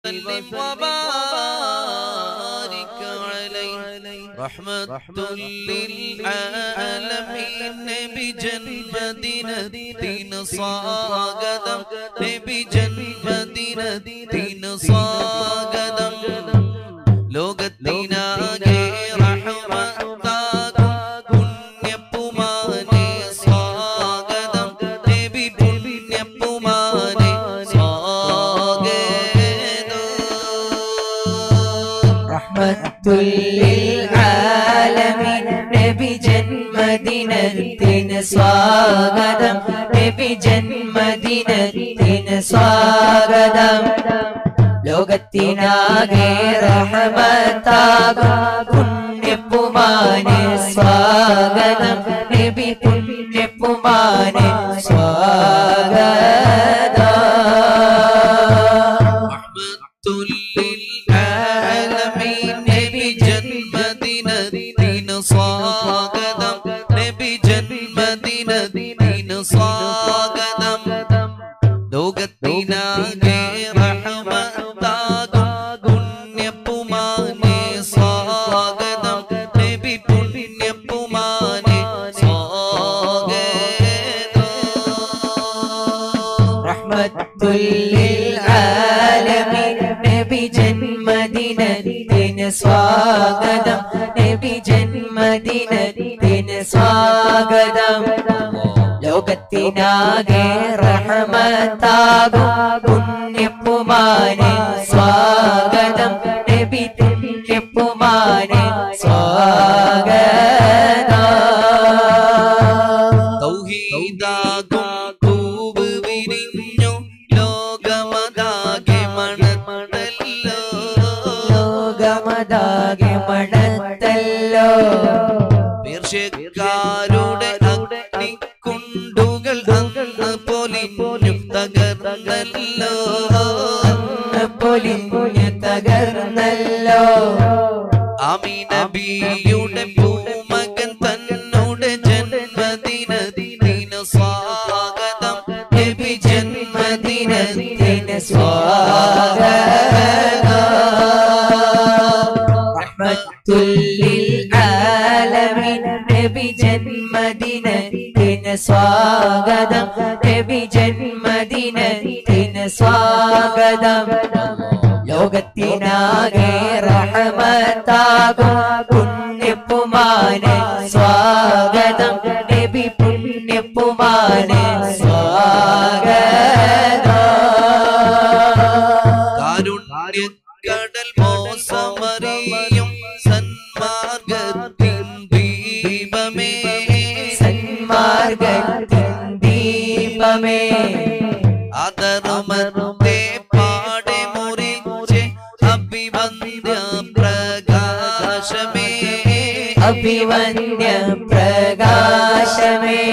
وسلم وبارك عليه رحمة للعالمين بجنبدين صاقدم بجنبدين صاقدم ലോകത്തിനാകെ റഹ്മത്താകും പുണ്യപ്പുമാനെ സ്വാഗതം നബി പുണ്യപ്പുമാനെ സ്വാഗതം റഹ്മത്തുല്ലിൽആലമീൻ നബി ജന്മദിനത്തിന് സ്വാഗതം നബി ജന്മദിനത്തിന് സ്വാഗതം ലോകത്തിനാകെ റഹ്മത്താകും പുണ്യപ്പുമാന് സ്വാഗതം നബി പുണ്യപ്പുമാന് സ്വാഗതം ലൽആലമീൻ നബി ജന്മദിനത്തിന് സ്വാഗതം നബി ജന്മദിനത്തിന് സ്വാഗതം ലോകത്തിനാകെ റഹ്മത്താകും പുണ്യപ്പുമാനെ സ്വാഗതം നബി പുണ്യപ്പുമാനെ സ്വാഗതം റഹ്മത്തുല്ലിൽആലമീൻ നബി ജന്മദിനത്തിന് സ്വാഗതം നബി ജന്മദിനത്തിന് സ്വാഗതം ലോകത്തിനാകെ റഹ്മത്താകും പുണ്യപ്പുമാന് സ്വാഗതം നബി പുണ്യപ്പുമാന് സ്വാഗതം തൗഹീദാകും പൂവ് വിരിഞ്ഞു ലോകമതാകെ മണമണല്ലോ ലോകമതാകെ മണത്തല്ലോ പേർഷ്യക്കാരുടെ അഗ്നിക്കുണ്ടുകൾ അന്ന് പൊലിഞ്ഞു തകർന്നല്ലോ അന്ന് പൊലിഞ്ഞു തകർന്നല്ലോ ആമിനബിയുടെ പൂമകൻ തന്നോട് ജന്മദിനദിന സ്വാഗതം നബി ജന്മദിനദിന റഹ്മത്തുല്ലിൽആലമീൻ നബി ജന്മദിനത്തിന് സ്വാഗതം നബി ജന്മദിനത്തിന് സ്വാഗതം ലോകത്തിനാകെ റഹ്മത്താകും പുണ്യപ്പുമാന് സ്വാഗതം നബി പുണ്യപ്പുമാന് സ്വാഗതം കാരുണ്യക്കടൽ മോസമറിയും സന്മാർഗത്തിൻ ദീപമേ സന്മാർഗത്തിൻ ദീപമേ അതറുമത്തെ പാടെ മുറിച്ച് അഭിവന്ദ്യ പ്രകാശമേ അഭിവന്യ പ്രകാശമേ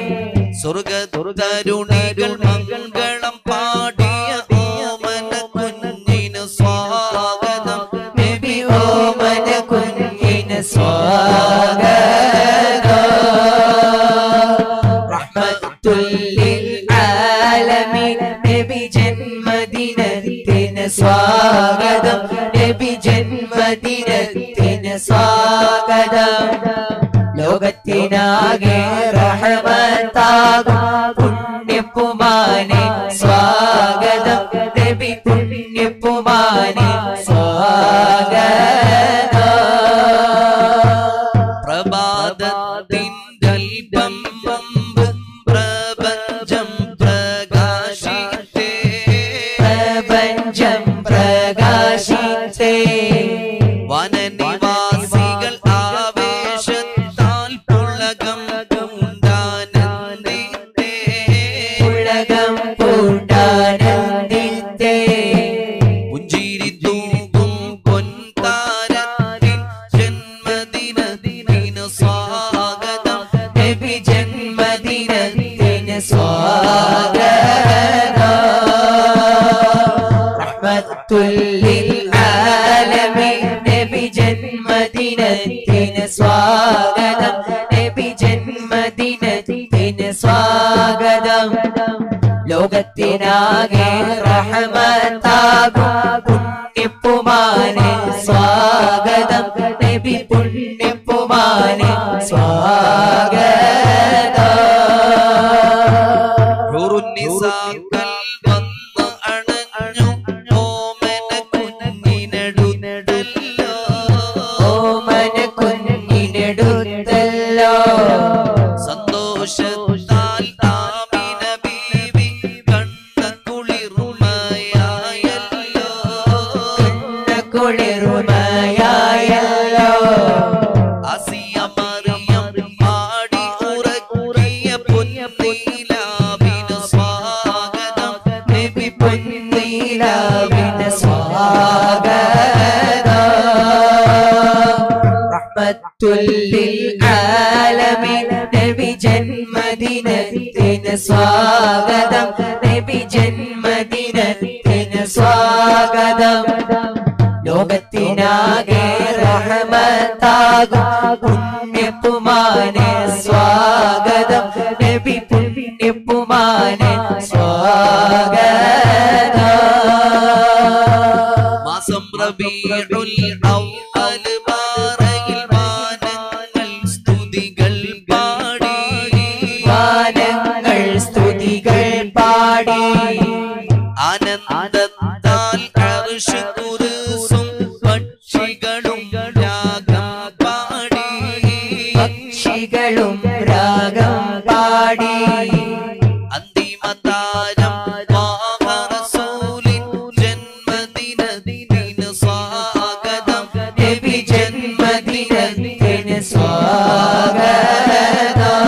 സ്വർഗതരുണികൾ മംഗളം പാടിയ ഓമന കുഞ്ഞിന് സ്വാഗതം നബി ഓമന കുഞ്ഞിന് സ്വാഗതം റഹ്മത്തുല്ലിൽ ആലമീൻ നബി ജന്മദിനത്തിന് സ്വാഗതം നബി ജന്മദിനത്തിന് സ്വാഗതം ലോകത്തിനാകെ റഹ്മത്താകും പുണ്യപ്പുമാനെ സ്വാഗതം നബി പുണ്യപ്പുമാനെ സ്വാഗതം പ്രഭാതത്തിൻ്റെ അല്പം മുമ്പ് പ്രപഞ്ചം പ്രകാശിത്തേ പ്രപഞ്ചം പ്രകാശിച്ചേ വനനിവാസികൾ ആവേശത്താൽ പുളകം പൂണ്ടാനന്ദിത്തേ ഉലകം പൂണ്ടാനന്ദിത്തേ പുഞ്ചിരി തൂകും പൊൻതാരത്തിൻ ജന്മദിനദിന സ്വാഗതം നബി ജന്മദിനത്തിന് സ്വാഗതം റഹ്മത്തുല്ലിൽ ആലമീൻ നബി ജന്മദിനത്തിന് സ്വാഗതം നബി ജന്മദിനത്തിന് സ്വാഗതം ലോകത്തിനാകെ റഹമത്താകും പുണ്യപ്പുമാനെ സ്വാഗതം നബി പുണ്യപ്പുമാനെ സ്വാഗതം ഹുറുന്നിസാക്കൾ വന്ന് അണഞ്ഞു ഓമന കുഞ്ഞിനടുത്തല്ലോ ഓമന കുഞ്ഞിനെടുത്തല്ലോ സന്തോഷത്താൽ ആമിന ബീവി കണ്ണ കുളിർമയായല്ലോ കുളിർമയായല്ലോ അസിയ മറിയം പാടി ഉറക്കിയ പൊന്നീലാവിന് സ്വാഗതം നബി പൊന്നീലാവിന് സ്വാഗതം റഹ്മത്തുല്ലിൽ ആലമീൻ നബി ജന്മദിനത്തിന് സ്വാഗതം നബി ജന്മദിനത്തിന് സ്വാഗതം ലോകത്തിനാകെ റഹമത്താകും പുണ്യപ്പുമാനെ സ്വാഗതം നബി പുണ്യപ്പുമാനെ സ്വാഗതം മാസം റബീഉൽ അവ്വൽ മാറയിൽ വാനങ്ങൾ സ്തുതികൾ പാടി ഗാനങ്ങൾ സ്തുതികൾ പാടി ആനന്ദത്താൽ അർശ് കുരിസും പക്ഷികളും രാഗം പാടി പക്ഷികളും രാഗം പാടി അന്തിമതാരം റസൂലിൻ ജന്മദിനത്തിന് സ്വാഗതം നബി ജന്മദിനത്തിന് സ്വാഗതം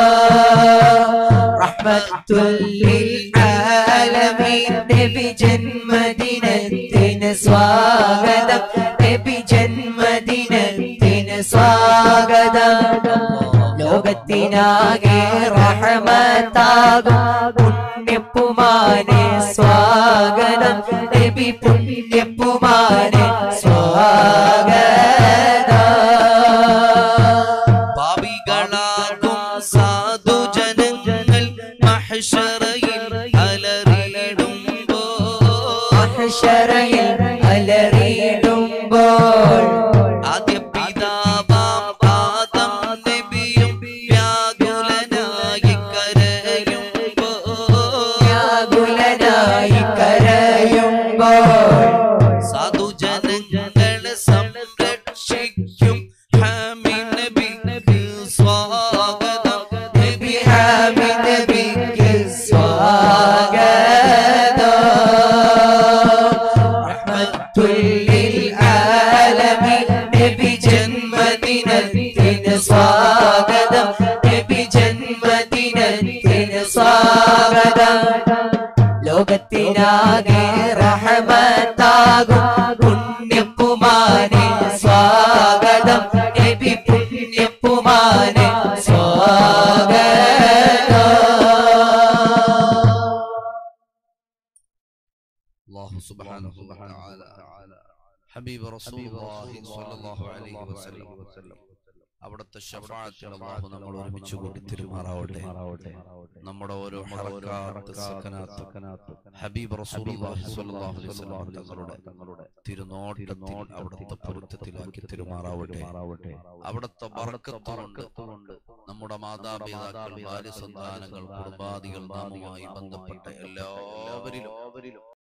റഹ്മത്തുല്ലിൽ ആലമീൻ നബി ജന്മദിനത്തിന് സ്വാഗതം നബി ജന്മദിനത്തിന് സ്വാഗതം ലോകത്തിനാകെ റഹമത്താകും പുണ്യപ്പുമാനെ സ്വാഗതം നബി പുണ്യപ്പുമാനെ സ്വാഗതം പാപികളാകും സാധുജനങ്ങൾ മഹ്ശറയിൽ അലറിയിടുമ്പോൾ മഹ്ശറയിൽ അലറിയിടുമ്പോൾ ആദ്യ പിതാവാം ആദം നബിയും വ്യാകുലനായി കരയുമ്പോൾ വ്യാകുലനായി കരയുമ്പോൾ സാധുജനങ്ങളെ സംരക്ഷിക്കും ഹാമി നബിക്ക് സ്വാഗതം നബി ഹാമി നബിക്ക് സ്വാഗതം റഹ്മത്തുല്ലിൽ ആലമീൻ നബി ജന്മദിനത്തിന് സ്വാഗതം നബി ജന്മദിനത്തിന് സ്വാഗതം ലോകത്തിനാകെ റഹമത്താകും പുണ്യപ്പുമാനെ സ്വാഗതം നബി പുണ്യപ്പുമാനെ സ്വാഗതം അല്ലാഹു സുബ്ഹാനഹു വ തആല ഹബീബ് റസൂലുള്ളാഹി സ്വല്ലല്ലാഹു അലൈഹി വസല്ലം അവിടുത്തെ ഷഫാഅത്തിൽ അല്ലാഹു നമ്മൾ ഒരുമിച്ച് കൂട്ടി തിരുമാറാവട്ടെ നമ്മുടെ ഓരോ ഹറകാത്ത് സകനാത്ത് ഹബീബ് റസൂലുള്ളാഹി സ്വല്ലല്ലാഹു അലൈഹി വസല്ലം തങ്ങളുടെ തിരുനോട്ടത്തിൽ അവിടുത്തെ പൊരുത്തത്തിലാക്കി തിരുമാറാവട്ടെ അവിടുത്തെ ബർക്കത്ത് കൊണ്ട് നമ്മുടെ മാതാപിതാക്കൾ ഭാര്യ സന്താനങ്ങൾ കുടുംബാദികൾ നാമുമായി ബന്ധപ്പെട്ട എല്ലാവരിലും